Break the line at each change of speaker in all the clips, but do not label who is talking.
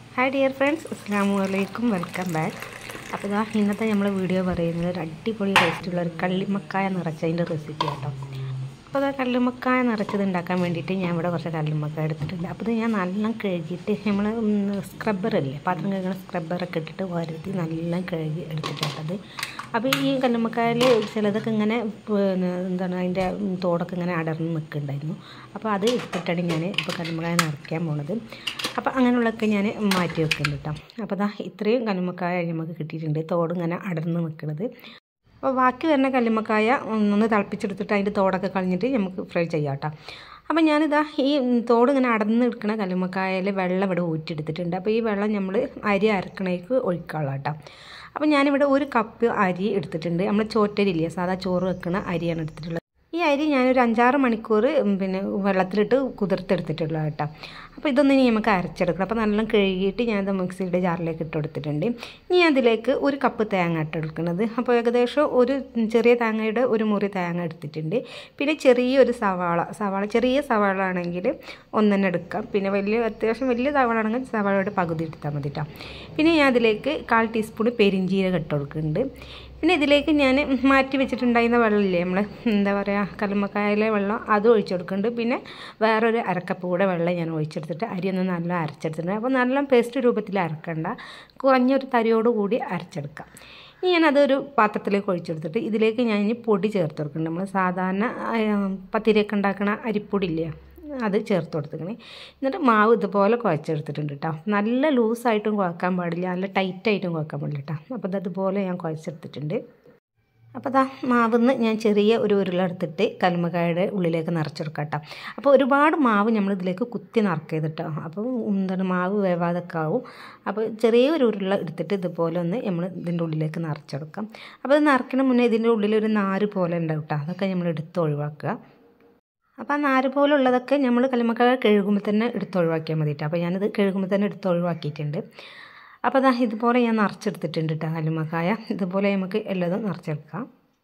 hi dear friends അസ്സാം വലൈക്കും welcome back അപ്പോൾ ഇതാ ഇന്നത്തെ നമ്മൾ വീഡിയോ പറയുന്നത് ഒരു അടിപൊളി ടേസ്റ്റുള്ള ഒരു കള്ളിമക്കായ നിറച്ചതിൻ്റെ റെസിപ്പി കേട്ടോ അപ്പോൾ അതാ കള്ളിമക്കായ നിറച്ചത് ഉണ്ടാക്കാൻ വേണ്ടിയിട്ട് ഞാൻ ഇവിടെ കുറച്ച് കള്ളിമക്കായ എടുത്തിട്ടുണ്ട് അപ്പോൾ ഇത് ഞാൻ നല്ല കഴുകിയിട്ട് നമ്മൾ സ്ക്രബ്ബറില്ലേ പാത്രം കഴുകുന്ന സ്ക്രബ്ബറൊക്കെ ഇട്ടിട്ട് വരുത്തി നല്ല കഴുകി എടുത്തിട്ടുണ്ടത് അപ്പോൾ ഈ കല്ലുമ്മക്കായൽ ചിലതൊക്കെ ഇങ്ങനെ പിന്നെ എന്താണ് അതിൻ്റെ തോടൊക്കെ ഇങ്ങനെ അടർന്ന് നിൽക്കുന്നുണ്ടായിരുന്നു അപ്പോൾ അത് എടുത്തിട്ടാണ് ഞാൻ ഇപ്പോൾ കല്ലുമ്മക്കായ നിറയ്ക്കാൻ പോണത് അപ്പോൾ അങ്ങനെയുള്ളതൊക്കെ ഞാൻ മാറ്റി വെക്കുന്നുണ്ട് കേട്ടോ അപ്പോൾ ദാ ഇത്രയും കല്ലുമ്മക്കായ നമുക്ക് കിട്ടിയിട്ടുണ്ട് തോട് ഇങ്ങനെ അടർന്ന് നിൽക്കുന്നത് അപ്പോൾ ബാക്കി വരുന്ന കല്ലുമ്മക്കായ ഒന്ന് തിളപ്പിച്ചെടുത്തിട്ട് അതിൻ്റെ തോടൊക്കെ കളഞ്ഞിട്ട് നമുക്ക് ഫ്രൈ ചെയ്യാം കേട്ടോ അപ്പോൾ ഞാനിതാ ഈ തോട് ഇങ്ങനെ അടർന്ന് എടുക്കുന്ന കല്ലുമ്മക്കായയിൽ വെള്ളം ഇവിടെ ഊറ്റിയെടുത്തിട്ടുണ്ട് അപ്പോൾ ഈ വെള്ളം നമ്മൾ അരി അരക്കണേക്ക് ഒഴിക്കാനുള്ള കേട്ടോ അപ്പോൾ ഞാനിവിടെ ഒരു കപ്പ് അരി എടുത്തിട്ടുണ്ട് നമ്മൾ ചോറ്റരില്ലേ സാധാ ചോറ് വെക്കുന്ന അരിയാണ് എടുത്തിട്ടുള്ളത് ഈ അരി ഞാനൊരു അഞ്ചാറ് മണിക്കൂർ പിന്നെ വെള്ളത്തിലിട്ട് കുതിർത്തെടുത്തിട്ടുള്ള കേട്ടോ അപ്പോൾ ഇതൊന്ന് ഇനി നമുക്ക് അരച്ചെടുക്കണം അപ്പോൾ നല്ല കഴുകിയിട്ട് ഞാനത് മിക്സിയുടെ ജാറിലേക്ക് ഇട്ട് കൊടുത്തിട്ടുണ്ട് ഇനി അതിലേക്ക് ഒരു കപ്പ് തേങ്ങ ഇട്ട് എടുക്കുന്നത് അപ്പോൾ ഏകദേശം ഒരു ചെറിയ തേങ്ങയുടെ ഒരു മുറി തേങ്ങ എടുത്തിട്ടുണ്ട് പിന്നെ ചെറിയൊരു സവാള സവാള ചെറിയ സവാള ആണെങ്കിൽ ഒന്നെന്നെ എടുക്കാം പിന്നെ വലിയ അത്യാവശ്യം വലിയ സവാള ആണെങ്കിൽ സവാളയുടെ പകുതി എടുത്താൽ മതി കേട്ടോ പിന്നെ ഞാൻ അതിലേക്ക് കാൽ ടീസ്പൂൺ പെരിഞ്ചീരകം ഇട്ട് കൊടുക്കുന്നുണ്ട് പിന്നെ ഇതിലേക്ക് ഞാൻ മാറ്റി വെച്ചിട്ടുണ്ടായിരുന്ന വെള്ളമില്ലേ നമ്മൾ എന്താ പറയുക കല്ലുമ്മക്കായയിലെ വെള്ളം അത് ഒഴിച്ചു കൊടുക്കുന്നുണ്ട് പിന്നെ വേറൊരു അരക്കപ്പ് കൂടെ വെള്ളം ഞാൻ ഒഴിച്ചെടുത്തിട്ട് അരി ഒന്ന് നല്ല അരച്ചെടുത്തിട്ടുണ്ട് അപ്പോൾ നല്ല പേസ്റ്റ് രൂപത്തിൽ അരക്കണ്ട കുറഞ്ഞൊരു തരിയോട് കൂടി അരച്ചെടുക്കാം ഇനി ഞാനതൊരു പാത്രത്തിലേക്ക് ഒഴിച്ചെടുത്തിട്ട് ഇതിലേക്ക് ഞാൻ ഇനി പൊടി ചേർത്ത് കൊടുക്കുന്നുണ്ട് നമ്മൾ സാധാരണ പത്തിരിയൊക്കെ ഉണ്ടാക്കുന്ന അരിപ്പൊടി ഇല്ലേ അത് ചേർത്ത് കൊടുത്തിക്കണേ എന്നിട്ട് മാവ് ഇതുപോലെ കുഴച്ചെടുത്തിട്ടുണ്ട് കേട്ടോ നല്ല ലൂസായിട്ടും കുഴക്കാൻ പാടില്ല നല്ല ടൈറ്റായിട്ടും കുഴക്കാൻ പാടില്ല കേട്ടോ അപ്പോൾ അതുപോലെ ഞാൻ കുഴച്ചെടുത്തിട്ടുണ്ട് അപ്പോൾ അതാ മാവിന്ന് ഞാൻ ചെറിയ ഒരു ഉരുളെടുത്തിട്ട് കലുമക്കായുടെ ഉള്ളിലേക്ക് നിറച്ചെടുക്കാം കേട്ടോ അപ്പോൾ ഒരുപാട് മാവ് നമ്മൾ ഇതിലേക്ക് കുത്തി നിറക്കരുത് കേട്ടോ അപ്പോൾ എന്താണ് മാവ് വേവാതൊക്കെ ആവും അപ്പോൾ ചെറിയൊരു ഉരുള എടുത്തിട്ട് ഇതുപോലെ ഒന്ന് നമ്മൾ ഇതിൻ്റെ ഉള്ളിലേക്ക് നിറച്ചെടുക്കാം അപ്പോൾ ഇത് നിറയ്ക്കണ മുന്നേ ഇതിൻ്റെ ഉള്ളിൽ ഒരു നാര് പോലെ ഉണ്ടാവും കേട്ടോ അതൊക്കെ നമ്മൾ എടുത്ത് ഒഴിവാക്കുക അപ്പോൾ ആ നാര് പോലുള്ളതൊക്കെ നമ്മൾ കല്ലുമ്മക്കായ കഴുകുമ്പോൾ തന്നെ എടുത്ത് ഒഴിവാക്കിയാൽ മതി കേട്ടോ അപ്പോൾ ഞാനിത് കഴുകുമ്പോൾ തന്നെ എടുത്ത് ഒഴിവാക്കിയിട്ടുണ്ട് അപ്പോൾ അതാ ഇതുപോലെ ഞാൻ നിറച്ചെടുത്തിട്ടുണ്ട് കേട്ടോ കല്ലുമ്മക്കായ ഇതുപോലെ നമുക്ക് എല്ലാതും നിറച്ചെടുക്കാം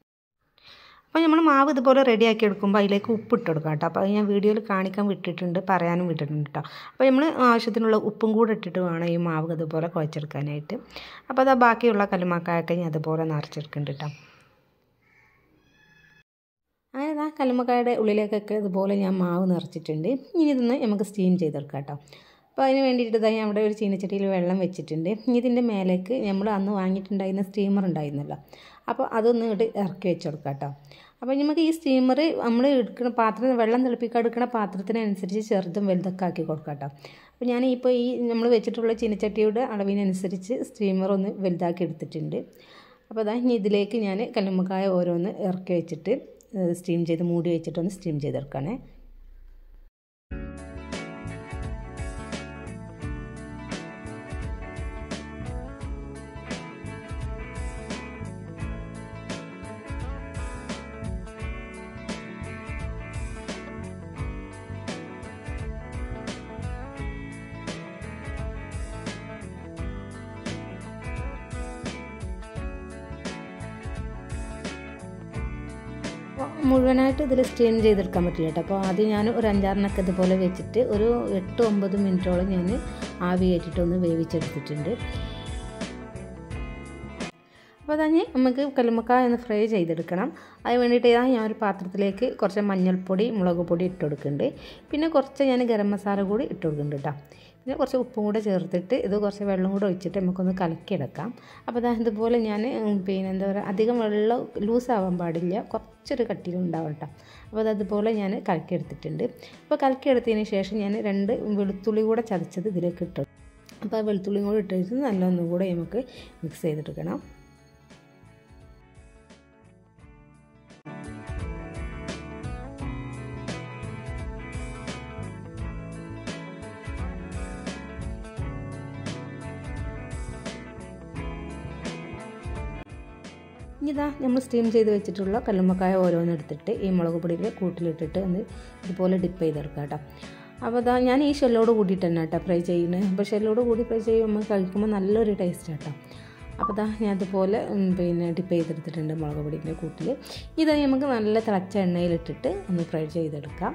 അപ്പോൾ നമ്മൾ മാവ് ഇതുപോലെ റെഡിയാക്കി എടുക്കുമ്പോൾ അതിലേക്ക് ഉപ്പ് ഇട്ട് കൊടുക്കാം കേട്ടോ അപ്പോൾ അത് ഞാൻ വീഡിയോയിൽ കാണിക്കാൻ വിട്ടിട്ടുണ്ട് പറയാനും വിട്ടിട്ടുണ്ട് കേട്ടോ അപ്പോൾ നമ്മൾ ആവശ്യത്തിനുള്ള ഉപ്പും കൂടെ ഇട്ടിട്ട് വേണം ഈ മാവ് ഇതുപോലെ കുഴച്ചെടുക്കാനായിട്ട് അപ്പോൾ അതാ ബാക്കിയുള്ള കല്ലുമ്മക്കായൊക്കെ ഞാൻ അതുപോലെ നിറച്ചെടുക്കുന്നുണ്ട് കേട്ടോ അങ്ങനെ ഇതാ കല്ലുമ്മക്കായുടെ ഉള്ളിലേക്കൊക്കെ ഇതുപോലെ ഞാൻ മാവ് നിറച്ചിട്ടുണ്ട് ഇനി ഇതൊന്ന് നമുക്ക് സ്റ്റീം ചെയ്തെടുക്കാം കേട്ടോ അപ്പോൾ അതിന് വേണ്ടിയിട്ട് ഇതാ ഞാൻ അവിടെ ഒരു ചീനച്ചട്ടിയിൽ വെള്ളം വെച്ചിട്ടുണ്ട് ഇനി ഇതിൻ്റെ മേലേക്ക് നമ്മൾ അന്ന് വാങ്ങിയിട്ടുണ്ടായിരുന്ന സ്റ്റീമർ ഉണ്ടായിരുന്നല്ലോ അപ്പോൾ അതൊന്ന് ഇങ്ങോട്ട് ഇറക്കി വെച്ച് കൊടുക്കാം കേട്ടോ അപ്പോൾ നമുക്ക് ഈ സ്റ്റീമർ നമ്മൾ എടുക്കുന്ന പാത്രം വെള്ളം തിളപ്പിക്കാൻ എടുക്കുന്ന പാത്രത്തിനനുസരിച്ച് ചെറുതും വലുതൊക്കെ ആക്കി കൊടുക്കാം കേട്ടോ അപ്പോൾ ഞാൻ ഇപ്പോൾ ഈ നമ്മൾ വെച്ചിട്ടുള്ള ചീനച്ചട്ടിയുടെ അളവിനനുസരിച്ച് സ്റ്റീമർ ഒന്ന് വലുതാക്കി എടുത്തിട്ടുണ്ട് അപ്പോൾ അതാ ഇനി ഇതിലേക്ക് ഞാൻ കല്ലുമ്മക്കായ ഓരോന്ന് ഇറക്കി വെച്ചിട്ട് സ്റ്റീം ചെയ്ത് മൂടി വെച്ചിട്ടൊന്ന് സ്റ്റീം ചെയ്തെടുക്കണേ മുഴുവനായിട്ട് ഇതിൽ സ്റ്റീം ചെയ്തെടുക്കാൻ പറ്റില്ല കേട്ടോ അപ്പോൾ ആദ്യം ഞാൻ ഒരു അഞ്ചാറിനൊക്കെ ഇതുപോലെ വെച്ചിട്ട് ഒരു എട്ട് ഒമ്പത് മിനിറ്റോളം ഞാൻ ആവി കയറ്റിട്ടൊന്ന് വേവിച്ചെടുത്തിട്ടുണ്ട് അപ്പോൾ തന്നെ നമുക്ക് കല്ലുമ്മക്കായ ഒന്ന് ഫ്രൈ ചെയ്തെടുക്കണം അതിന് വേണ്ടിയിട്ട് ഞാൻ ഒരു പാത്രത്തിലേക്ക് കുറച്ച് മഞ്ഞൾപ്പൊടി മുളക് പൊടി ഇട്ട് കൊടുക്കുന്നുണ്ട് പിന്നെ കുറച്ച് ഞാൻ ഗരം മസാല കൂടി ഇട്ട് കൊടുക്കുന്നുണ്ട് കേട്ടോ പിന്നെ കുറച്ച് ഉപ്പും കൂടെ ചേർത്തിട്ട് ഇത് കുറച്ച് വെള്ളം കൂടെ ഒഴിച്ചിട്ട് നമുക്കൊന്ന് കലക്കിയെടുക്കാം അപ്പോൾ അതാ ഇതുപോലെ ഞാൻ പിന്നെ എന്താ പറയുക അധികം വെള്ളം ലൂസാവാൻ പാടില്ല കുറച്ചൊരു കട്ടിയിലുണ്ടാവും കേട്ടോ അപ്പോൾ അത് അതുപോലെ ഞാൻ കലക്കിയെടുത്തിട്ടുണ്ട് അപ്പോൾ കലക്കിയെടുത്തതിന് ശേഷം ഞാൻ രണ്ട് വെളുത്തുള്ളി കൂടെ ചതച്ചത് ഇതിലേക്ക് ഇട്ടു അപ്പോൾ ആ വെളുത്തുള്ളിയും കൂടെ ഇട്ടിട്ട് നല്ലൊന്നും കൂടെ നമുക്ക് മിക്സ് ചെയ്തെടുക്കണം ഇതാ നമ്മൾ സ്റ്റീം ചെയ്ത് വെച്ചിട്ടുള്ള കല്ലുമ്മക്കായ ഓരോന്ന് എടുത്തിട്ട് ഈ മുളക് പൊടിയിൽ കൂട്ടിലിട്ടിട്ട് ഒന്ന് ഇതുപോലെ ഡിപ്പ് ചെയ്തെടുക്കാം കേട്ടോ അപ്പോൾ അതാ ഞാൻ ഈ ഷെല്ലോട് കൂടിയിട്ട് തന്നെ കേട്ടോ ഫ്രൈ ചെയ്യുന്നത് അപ്പോൾ ഷെല്ലോട് കൂടി ഫ്രൈ ചെയ്യുമ്പോൾ കഴിക്കുമ്പോൾ നല്ലൊരു ടേസ്റ്റ് കേട്ടോ അപ്പോൾ ദാ ഞാൻ അതുപോലെ പിന്നെ ഡിപ്പ് ചെയ്തെടുത്തിട്ടുണ്ട് മുളക് പൊടിൻ്റെ കൂട്ടിൽ ഇത് നമുക്ക് നല്ല തിളച്ച എണ്ണയിലിട്ടിട്ട് ഒന്ന് ഫ്രൈ ചെയ്തെടുക്കാം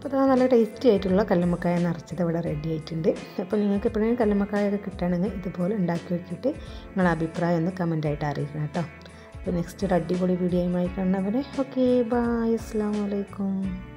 അപ്പോൾ അത് നല്ല ടേസ്റ്റി ആയിട്ടുള്ള കല്ലുമ്മക്കായ നിറച്ചത് ഇവിടെ റെഡി ആയിട്ടുണ്ട് അപ്പോൾ നിങ്ങൾക്ക് എപ്പോഴെങ്കിലും കല്ലുമ്മക്കായ ഒക്കെ കിട്ടുകയാണെങ്കിൽ ഇതുപോലെ ഉണ്ടാക്കി നോക്കിയിട്ട് നിങ്ങളെ അഭിപ്രായം ഒന്ന് കമൻറ്റായിട്ട് അറിയിക്കണം കേട്ടോ അപ്പോൾ നെക്സ്റ്റ് ഒരു അടിപൊളി വീഡിയോയുമായി കാണുന്നവരെ ഓക്കെ ബായ് അസ്സാം വലൈക്കും